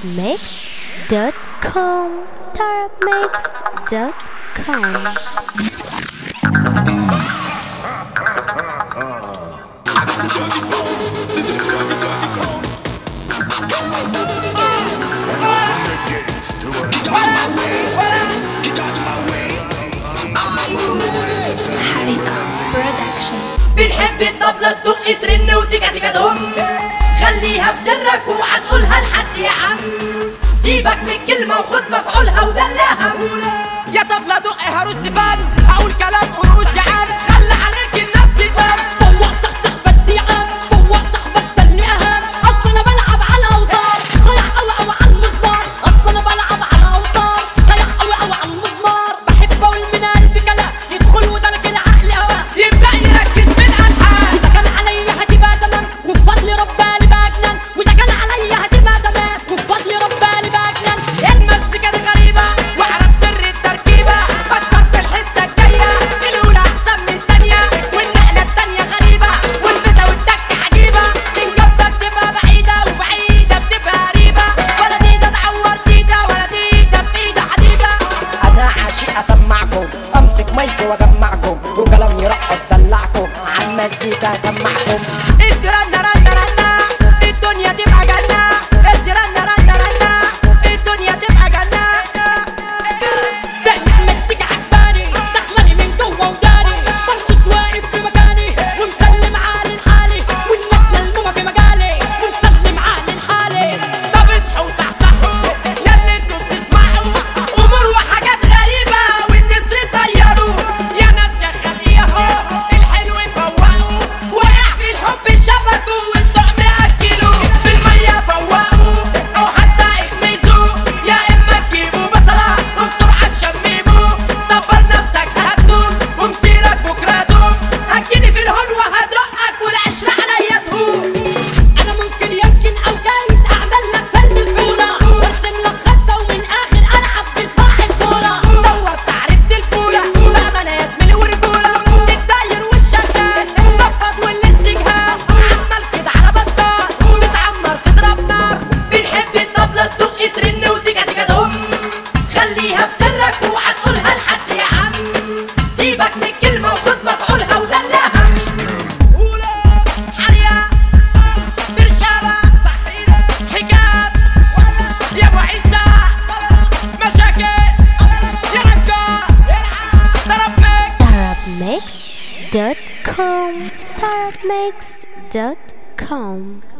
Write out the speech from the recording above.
tarabmixed.com tarabmixed.com حريقة برودكشن بنحب الطبلة تدق ترن وتيكا تيكا دم خليها في سرك واوعى تقولها لحد يا عم سيبك من الكلمة وخد مفعولها ودلعها يا طبلة دقها رز فن اقول كلام ورقص يا عم خلي عليك الناس تدم فوق طخطخ بس يا عم فوق صاحبك تلقاها اصل انا بلعب على اوتار صيح قوي قوي على المزمار اصل انا بلعب على اوتار صيح قوي قوي على المزمار بحب اقول من قلبي كلام يدخل ودنك العقل هوا يبدأ يركز في الألحان واذا كان عليا هتبقى تمام وبفضل ربنا بجنن واذا كان عليا هتبقى تمام وبفضل ربنا بجنن المزيكا دي غريبة واعرف سر التركيبة فكر في الحتة الجاية الأولى أحسن من التانية والنقلة التانية غريبة والبسة والتك عجيبة من جنبك تبقى بعيدة وبعيدة بتبقى قريبة ولا ديدة تعور ديدة ولا ديدة بإيدة حديدة انا عاشق اسمعكم امسك مايك واجمعكم وكلام يرقص دلعكم عالمزيكا اسمعكم ادي رنة رنة رنة الدنيا تبقى جنة ادي رنة رنة رنة الدنيا تبقى جنة سامع مزيكا عجباني دخلاني من جوه وداني برقص واقف في مكاني ومسلم عالي لحالي والناس ملمومه في مجالي ومسلم عالي لحالي طب اصحوا وصحصحوا ياللي انتوا بتسمعوا امور وحاجات غريبه والنسر طيروا يا ناس يا خلقي اهو الحلو فوقوا وقع في الحب شبكوا والطعم اكلوا بالميه فوقوا او حتى اغمزوا يا اما تجيبوا بصله وبسرعه تشمموا صبر نفسك هتدوم ومسيرك بكره دوم هتجيني في الهون وهدقك والعشره عليا تهون انا ممكن يمكن او جايز اعمل لك فيلم الكوره وارسم لك خطه ومن الاخر العب بصباع الكوره دور تعرفت الفولة بأمانة يا زميلي ورجولة الداير والشغال نفض والاستجهاد عمال كده على بطال بتعمر تضرب نار بنحب الطبلة تدق ترن وتيكا تيكا دم خليها في سرك واوعى تقولها لحد يا عم سيبك من الكلمة وخد مفعولها ودلعها أولى حريقة برشامة حجاب يا ابو عيسى مشاكل يلعب جار ضرب ميكس tarabmixed.com tarabmixed.com